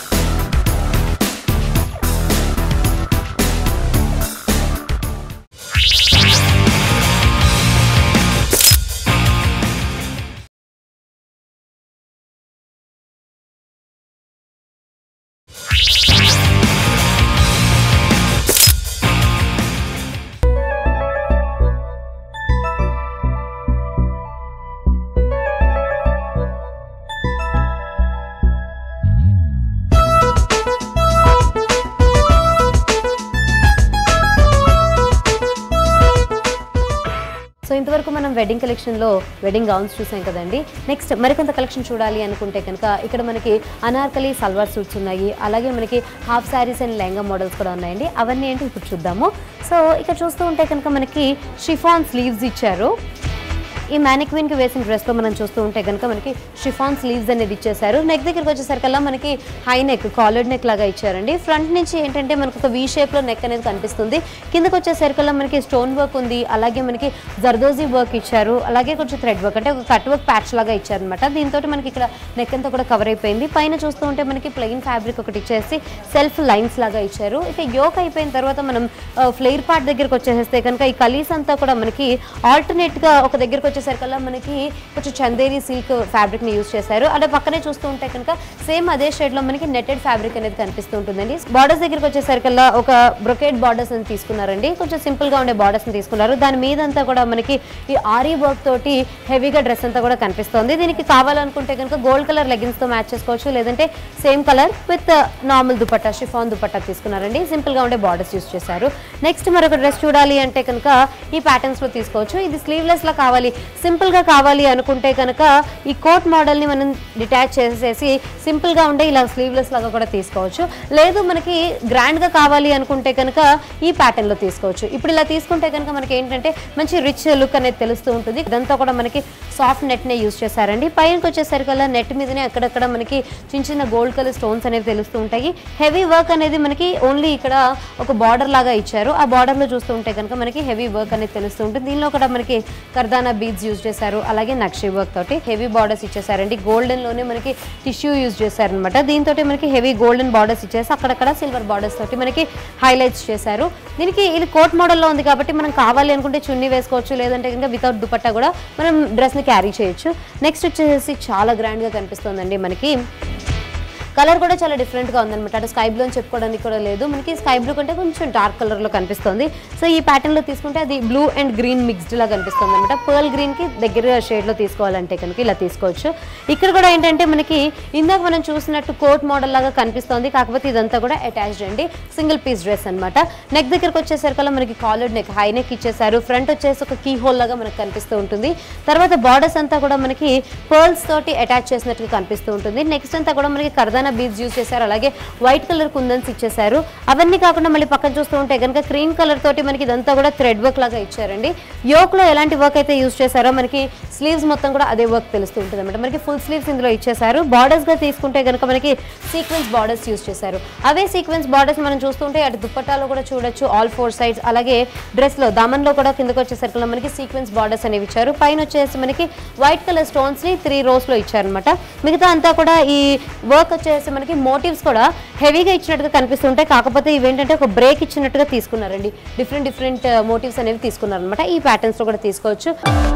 సో ఇంతవరకు మనం వెడ్డింగ్ కలెక్షన్లో వెడ్డింగ్ గౌన్స్ చూసాం కదండి నెక్స్ట్ మరికొంత కలెక్షన్ చూడాలి అనుకుంటే కనుక ఇక్కడ మనకి అనార్కలి సల్వార్ సూట్స్ ఉన్నాయి అలాగే మనకి half saris and lehenga models కూడా ఉన్నాయండి అవన్నీ ఏంటి ఇప్పుడు చూద్దాము సో ఇక్కడ చూస్తూ ఉంటే కనుక మనకి షిఫాన్ స్లీవ్స్ ఇచ్చారు ఈ మ్యానిక్విన్కి వేసిన డ్రెస్లో మనం చూస్తూ ఉంటే కనుక మనకి షిఫాన్ స్లీవ్స్ అనేది ఇచ్చేసారు నెక్ దగ్గరికి వచ్చేసరికల్లా మనకి హై నెక్ కాలర్డ్ నెక్ లాగా ఇచ్చారండి ఫ్రంట్ నుంచి ఏంటంటే మనకు ఒక వీ షేప్లో నెక్ అనేది కనిపిస్తుంది కిందకి వచ్చేసరికల్లా మనకి స్టోన్ వర్క్ ఉంది అలాగే మనకి జర్దోజీ వర్క్ ఇచ్చారు అలాగే కొంచెం థ్రెడ్ వర్క్ అంటే ఒక కట్ వర్క్ ప్యాచ్ లాగా ఇచ్చారనమాట దీంతో మనకి ఇక్కడ నెక్ అంతా కూడా కవర్ అయిపోయింది పైన చూస్తూ ఉంటే మనకి ప్లెయిన్ ఫ్యాబ్రిక్ ఒకటి ఇచ్చేసి సెల్ఫ్ లైన్స్ లాగా ఇచ్చారు ఇక యోక్ అయిపోయిన తర్వాత మనం ఫ్లేర్ పార్ట్ దగ్గరికి వచ్చేసేస్తే కనుక ఈ కలీస్ అంతా కూడా మనకి ఆల్టర్నేట్గా ఒక దగ్గరికి వచ్చేసరికల్లా మనకి కొంచెం చందేరి సిల్క్ ఫ్యాబ్రిక్ ని యూస్ చేశారు అంటే పక్కనే చూస్తూ ఉంటే కనుక సేమ్ అదే షేడ్ లో మనకి నెట్టెడ్ ఫ్యాబ్రిక్ అనేది కనిపిస్తూ ఉంటుందండి బార్డర్స్ దగ్గరికి వచ్చేసరికల్లా ఒక బ్రొకేట్ బార్డర్స్ అని తీసుకున్నారండి కొంచెం సింపుల్ గా ఉండే బార్డర్స్ ని తీసుకున్నారు దాని మీద అంతా కూడా మనకి ఈ ఆరీ వర్క్ తోటి హెవీగా డ్రెస్ అంతా కూడా కనిపిస్తుంది దీనికి కావాలనుకుంటే కనుక గోల్డ్ కలర్ లెగిన్స్ తో మ్యాచ్ చేసుకోవచ్చు లేదంటే same colour with normal dupatta chiffon dupatta తీసుకున్నారండి సింపుల్ గా ఉండే బార్డర్స్ యూస్ చేశారు నెక్స్ట్ మరొక డ్రెస్ చూడాలి అంటే కనుక ఈ ప్యాటర్న్స్ లో తీసుకోవచ్చు ఇది స్లీవ్లెస్ లా కావాలి సింపుల్ గా కావాలి అనుకుంటే కనుక ఈ కోట్ మోడల్ ని మనం డిటాచ్ చేసేసి సింపుల్ గా ఉండే ఇలా స్లీవ్లెస్ లాగా కూడా తీసుకోవచ్చు లేదు మనకి గ్రాండ్ గా కావాలి అనుకుంటే కనుక ఈ ప్యాటర్న్ లో తీసుకోవచ్చు ఇప్పుడు ఇలా తీసుకుంటే కనుక మనకి ఏంటంటే మంచి రిచ్ లుక్ అనేది తెలుస్తూ ఉంటుంది ఇదంతా కూడా మనకి సాఫ్ట్ నెట్ నే యూస్ చేశారండి పైనకి వచ్చేసరికల్లా నెట్ మీదనే అక్కడక్కడ మనకి చిన్న చిన్న గోల్డ్ కలర్ స్టోన్స్ అనేవి తెలుస్తూ ఉంటాయి హెవీ వర్క్ అనేది మనకి ఓన్లీ ఇక్కడ ఒక బార్డర్ లాగా ఇచ్చారు ఆ బార్డర్ లో చూస్తూ ఉంటే కనుక మనకి హెవీ వర్క్ అనేది తెలుస్తూ ఉంటుంది దీనిలో కూడా మనకి కర్దానా బీడ్స్ యూజ్ చేశారు అలాగే నక్షి వర్క్ తోటి హెవీ బార్డర్స్ ఇచ్చేసారండి గోల్డెన్ లోనే మనకి టిష్యూ యూజ్ చేశారనమాట దీంతో మనకి హెవీ గోల్డెన్ బార్డర్స్ ఇచ్చేసి అక్కడక్కడ సిల్వర్ బార్డర్స్ తోటి మనకి హైలైట్స్ చేశారు దీనికి ఇది కోట్ మోడల్లో ఉంది కాబట్టి మనం కావాలి అనుకుంటే చున్నీ వేసుకోవచ్చు లేదంటే కనుక వితౌట్ దుపట్టా కూడా మనం డ్రెస్ని క్యారీ చేయొచ్చు నెక్స్ట్ వచ్చేసి చాలా గ్రాండ్గా కనిపిస్తుందండి మనకి కలర్ కూడా చాలా డిఫరెంట్గా ఉందన్నమాట అటు స్కై బ్లూ అని చెప్పుకోవడానికి కూడా లేదు మనకి స్కై బ్లూ కంటే కొంచెం డార్క్ కలర్లో కనిపిస్తుంది సో ఈ ప్యాటర్న్లో తీసుకుంటే అది బ్లూ అండ్ గ్రీన్ మిక్స్డ్ లా కనిపిస్తుంది అనమాట పర్ల్ గ్రీన్కి దగ్గర షేడ్లో తీసుకోవాలంటే కనుక ఇలా తీసుకోవచ్చు ఇక్కడ కూడా ఏంటంటే మనకి ఇందాక మనం చూసినట్టు కోట్ మోడల్ లాగా కనిపిస్తుంది కాకపోతే ఇదంతా కూడా అటాచ్డ్ అండి సింగిల్ పీస్ డ్రెస్ అనమాట నెక్ దగ్గరకు వచ్చేసరికల్లా మనకి కాలర్ నెక్ హై నెక్ ఇచ్చేసారు ఫ్రంట్ వచ్చేసి ఒక కీ హోల్ లాగా మనకు కనిపిస్తూ ఉంటుంది తర్వాత బార్డర్స్ అంతా కూడా మనకి పర్ల్స్ తోటి అటాచ్ చేసినట్టుగా కనిపిస్తూ ఉంటుంది నెక్స్ట్ అంతా కూడా మనకి కర్దానా బీడ్స్ యూస్ చేశారు అలాగే వైట్ కలర్ కుందన్స్ ఇచ్చేసారు అవన్నీ కాకుండా మళ్ళీ పక్కన చూస్తూ ఉంటే కనుక క్రీమ్ కలర్ తోటి మనకి ఇదంతా కూడా థ్రెడ్ వర్క్ లాగా ఇచ్చారండి యోక్ లో ఎలాంటి వర్క్ అయితే యూస్ చేశారో మనకి స్లీవ్స్ మొత్తం కూడా అదే వర్క్ తెలుస్తూ ఉంటుంది అనమాట మనకి ఫుల్ స్లీవ్స్ ఇందులో ఇచ్చేసారు బార్డర్స్ గా తీసుకుంటే కనుక మనకి సీక్వెన్స్ బార్డర్స్ యూస్ చేశారు అవే సీక్వెన్స్ బార్డర్స్ మనం చూస్తుంటే అటు దుప్పట్టాలో కూడా చూడొచ్చు ఆల్ ఫోర్ సైడ్స్ అలాగే డ్రెస్ లో దామన్లో కూడా కిందకు వచ్చేసరికి మనకి సీక్వెన్స్ బార్డర్స్ అనేవి ఇచ్చారు పైన వచ్చేసి మనకి వైట్ కలర్ స్టోన్స్ ని త్రీ రోస్ లో ఇచ్చారనమాట మిగతా అంతా కూడా ఈ వర్క్ వచ్చేసి మనకి మోటివ్స్ కూడా హెవీగా ఇచ్చినట్టుగా కనిపిస్తుంటాయి కాకపోతే ఇవేంటంటే ఒక బ్రేక్ ఇచ్చినట్టుగా తీసుకున్నారండి డిఫరెంట్ డిఫరెంట్ మోటివ్స్ అనేవి తీసుకున్నారనమాట ఈ ప్యాటర్న్స్ లో కూడా తీసుకోవచ్చు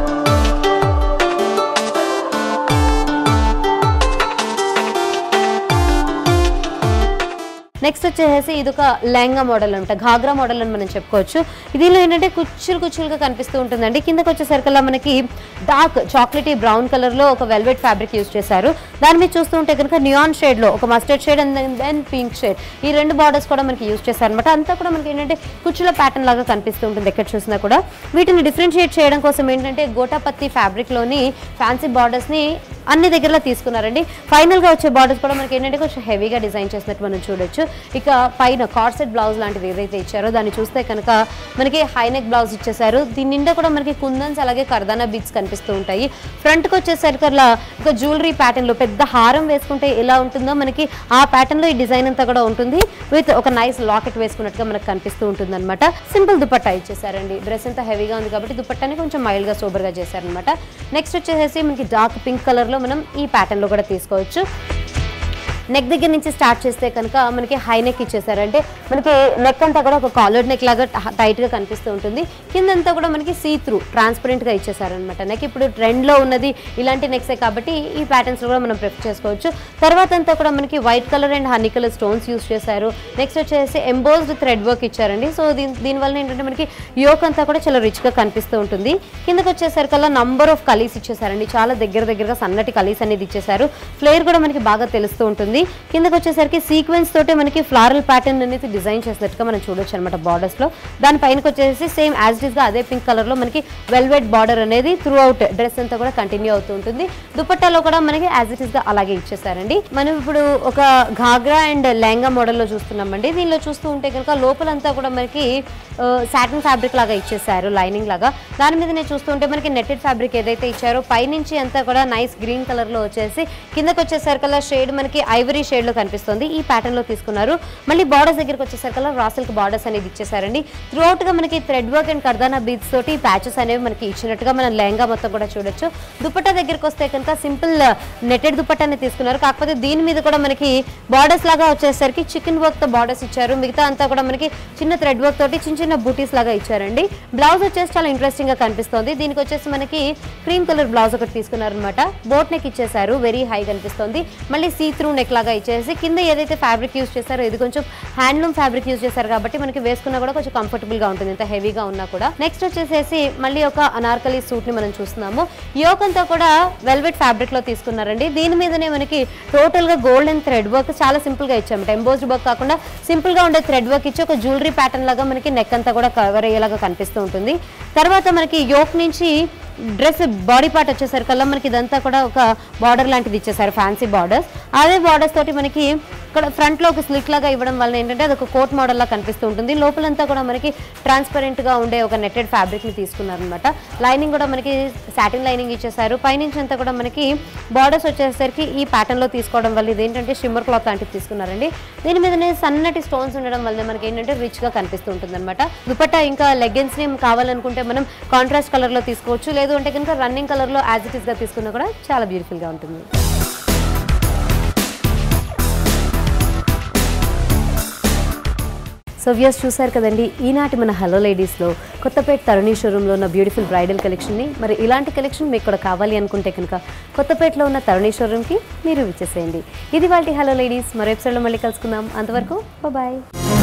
నెక్స్ట్ వచ్చేసి ఇది ఒక లెహంగా మోడల్ అనమాట ఘాగ్రా మోడల్ అని మనం చెప్పుకోవచ్చు దీనిలో ఏంటంటే కుచ్చులు కుచ్చులుగా కనిపిస్తూ ఉంటుందండి కిందకి వచ్చేసరికల్లా మనకి డార్క్ చాక్లెటీ బ్రౌన్ కలర్ లో ఒక వెల్వెట్ ఫ్యాబ్రిక్ యూస్ చేశారు దాని మీద చూస్తూ ఉంటే కనుక నియాన్ షేడ్ లో ఒక mustard shade and then pink shade ఈ రెండు బార్డర్స్ కూడా మనకి యూస్ చేశారనమాట అంతా కూడా మనకి ఏంటంటే కుచ్చుల ప్యాటర్న్ లాగా కనిపిస్తూ ఉంటుంది ఎక్కడ చూసినా కూడా వీటిని డిఫరెన్షియేట్ చేయడం కోసం ఏంటంటే గోటాపత్తి ఫ్యాబ్రిక్ లోని ఫ్యాన్సీ బార్డర్స్ ని అన్ని దగ్గరలో తీసుకున్నారండి ఫైనల్ గా వచ్చే బార్డర్స్ కూడా మనకి ఏంటంటే కొంచెం హెవీగా డిజైన్ చేసినట్టు మనం చూడొచ్చు ఇక పైన కార్సెట్ బ్లౌజ్ లాంటిది ఏదైతే ఇచ్చారో దాన్ని చూస్తే కనుక మనకి హైనెక్ బ్లౌజ్ ఇచ్చేసారు దీని నిండా కూడా మనకి కుందన్స్ అలాగే కర్దానా బీట్స్ కనిపిస్తూ ఉంటాయి ఫ్రంట్ కి వచ్చేసరికి అలా ఒక జ్యువెలరీ ప్యాటర్న్ లో పెద్ద హారం వేసుకుంటే ఎలా ఉంటుందో మనకి ఆ ప్యాటర్న్ లో ఈ డిజైన్ అంతా కూడా ఉంటుంది విత్ ఒక నైస్ లాకెట్ వేసుకున్నట్టుగా మనకు కనిపిస్తూ ఉంటుంది అనమాట సింపుల్ దుపట్టా ఇచ్చేసారండి డ్రెస్ అంతా హెవీగా ఉంది కాబట్టి దుపట్టాని కొంచెం మైల్డ్ గా సూపర్ గా చేశారనమాట నెక్స్ట్ వచ్చేసి మనకి డార్క్ పింక్ కలర్ లో మనం ఈ ప్యాటర్న్ లో కూడా తీసుకోవచ్చు నెక్ దగ్గర నుంచి స్టార్ట్ చేస్తే కనుక మనకి హై నెక్ ఇచ్చేసారు అంటే మనకి నెక్ అంతా కూడా ఒక కాలర్డ్ నెక్ లాగా టైట్ గా కనిపిస్తూ ఉంటుంది కిందంతా కూడా మనకి సీ త్రూ ట్రాన్స్పరెంట్ గా ఇచ్చేసారనమాట నెక్ ఇప్పుడు ట్రెండ్ లో ఉన్నది ఇలాంటి నెక్సే కాబట్టి ఈ ప్యాటర్న్స్ కూడా మనం ప్రిఫర్ చేసుకోవచ్చు తర్వాత అంతా కూడా మనకి white colour and honey colour stones use చేశారు నెక్స్ట్ వచ్చేసి ఎంబోజ్డ్ థ్రెడ్ వర్క్ ఇచ్చారండి సో దీని దీనివల్ల ఏంటంటే మనకి యోక్ అంతా కూడా చాలా రిచ్ గా కనిపిస్తూ ఉంటుంది కిందకి వచ్చేసరికల్లా నంబర్ ఆఫ్ కలీస్ ఇచ్చేసారండి చాలా దగ్గర దగ్గరగా సన్నటి కలీస్ అనేది ఇచ్చేసారు ఫ్లేర్ కూడా మనకి బాగా తెలుస్తూ ఉంటుంది కిందకి వచ్చేసరికి సీక్వెన్స్ తోటే మనకి ఫ్లారల్ ప్యాటర్న్ అనేది డిజైన్ చేసినట్టుగా మనం చూడొచ్చు అనమాట బార్డర్స్ లో దాని పైనకి వచ్చేసి సేమ్ యాజ్ ఇట్ గా అదే పింక్ కలర్ లో మనకి వెల్వెట్ బార్డర్ అనేది త్రూ అవుట్ డ్రెస్ అంతా కూడా కంటిన్యూ అవుతూ ఉంటుంది దుపట్టాలో కూడా మనకి యాజ్ ఇట్ ఇస్ గా అలాగే ఇచ్చేసారండి మనం ఇప్పుడు ఒక ఘాగ్రా అండ్ లెహంగా మోడల్లో చూస్తున్నామండి దీనిలో చూస్తూ ఉంటే కనుక లోపలంతా కూడా మనకి సాటిన్ ఫ్యాబ్రిక్ లాగా ఇచ్చేసారు లైనింగ్ లాగా దాని మీద నేను చూస్తుంటే మనకి నెట్టెడ్ ఫ్యాబ్రిక్ ఏదైతే ఇచ్చారో పైనుంచి అంతా కూడా నైస్ గ్రీన్ కలర్ లో వచ్చేసి కిందకి వచ్చేసరికల్లా షేడ్ మనకి ఐవరీ షేడ్ లో కనిపిస్తుంది ఈ ప్యాటర్న్ లో తీసుకున్నారు మళ్ళీ బార్డర్స్ దగ్గరికి వచ్చేసరికల్లా రాసిల్క్ బార్డర్స్ అనేది ఇచ్చేసారండి త్రూ అవుట్ గా మనకి థ్రెడ్ వర్క్ అండ్ కర్దానా బీట్స్ తోటి ప్యాచెస్ అనేవి మనకి ఇచ్చినట్టుగా మనం లెహంగా మొత్తం కూడా చూడొచ్చు దుపట్టా దగ్గరికి వస్తే కనుక సింపుల్ నెట్టెడ్ దుపట్టాని తీసుకున్నారు కాకపోతే దీని మీద కూడా మనకి బార్డర్స్ లాగా వచ్చేసరికి చికెన్ వర్క్ తో బార్డర్స్ ఇచ్చారు మిగతా అంతా కూడా మనకి చిన్న థ్రెడ్ వర్క్ తోటి చిన్న చిన్న బూటీస్ లాగా ఇచ్చారండి బ్లౌజ్ వచ్చేసి చాలా ఇంట్రెస్టింగ్ గా కనిపిస్తుంది దీనికి వచ్చేసి మనకి క్రీమ్ కలర్ బ్లౌజ్ ఒకటి తీసుకున్నారనమాట బోట్ నెక్ ఇచ్చేసారు వెరీ హై కనిపిస్తుంది మళ్ళీ సీ త్రూ నెక్ లాగా ఇచ్చేసి కింద ఏదైతే ఫ్యాబ్రిక్ యూస్ చేశారో ఇది కొంచెం హ్యాండ్లూమ్ ఫ్యాబ్రిక్ యూస్ చేశారు కాబట్టి మనకి వేసుకున్నా కూడా కొంచెం కంఫర్టబుల్ గా ఉంటుంది ఇంత హెవీగా ఉన్నా కూడా నెక్స్ట్ వచ్చేసేసి మళ్ళీ ఒక అనార్కలి సూట్ ని మనం చూస్తున్నాము యోక్ అంతా కూడా వెల్వెట్ ఫ్యాబ్రిక్ లో తీసుకున్నారండి దీని మీదనే మనకి టోటల్ గా గోల్డ్ అండ్ థ్రెడ్ వర్క్ చాలా సింపుల్ గా ఇచ్చాము ఎంబోజ్డ్ వర్క్ కాకుండా సింపుల్ గా ఉండే థ్రెడ్ వర్క్ ఇచ్చి ఒక జ్యువెలరీ ప్యాటర్న్ లాగా మనకి నెక్ అంతా కూడా కవర్ అయ్యేలాగా కనిపిస్తూ ఉంటుంది తర్వాత మనకి యోక్ నుంచి డ్రెస్ బాడీ పార్ట్ వచ్చేసరికల్లా మనకి ఇదంతా కూడా ఒక బార్డర్ లాంటిది ఇచ్చేసారు ఫ్యాన్సీ బార్డర్స్ అదే బార్డర్స్ తోటి మనకి ఇక్కడ ఫ్రంట్లో ఒక స్లిట్ లాగా ఇవ్వడం వల్ల ఏంటంటే అది ఒక కోట్ మోడల్ లా కనిపిస్తూ ఉంటుంది లోపలంతా కూడా మనకి ట్రాన్స్పరెంట్ గా ఉండే ఒక నెట్టెడ్ ఫ్యాబ్రిక్ ని తీసుకున్నారనమాట లైనింగ్ కూడా మనకి సాటిన్ లైనింగ్ ఇచ్చేసారు పైనుంచి అంతా కూడా మనకి బార్డర్స్ వచ్చేసరికి ఈ ప్యాటర్న్ లో తీసుకోవడం వల్ల ఇదేంటంటే షిమ్మర్ క్లాత్ లాంటిది తీసుకున్నారండి దీని మీదనే సన్నటి స్టోన్స్ ఉండడం వల్ల మనకి ఏంటంటే రిచ్ గా కనిపిస్తూ ఉంటుంది అనమాట దుపట్టా ఇంకా లెగ్గిన్స్ ని కావాలనుకుంటే మనం కాంట్రాస్ట్ కలర్ లో తీసుకోవచ్చు లేదు అంటే కనుక రన్నింగ్ కలర్ లో యాజ్ ఇట్ ఇస్ గా తీసుకున్నా కూడా చాలా బ్యూటిఫుల్ గా ఉంటుంది సో వ్యూస్ చూసారు కదండి ఈనాటి మన హలో లేడీస్లో కొత్తపేట తరుణి షోరూంలో ఉన్న బ్యూటిఫుల్ బ్రైడల్ కలెక్షన్ని మరి ఇలాంటి కలెక్షన్ మీకు కూడా కావాలి అనుకుంటే కనుక కొత్తపేటలో ఉన్న తరుణి షోరూమ్కి మీరు విచ్చేసేయండి ఇది వాళ్ళ హలో లేడీస్ మరో ఎపిసోడ్లో మళ్ళీ కలుసుకుందాం అంతవరకు బాయ్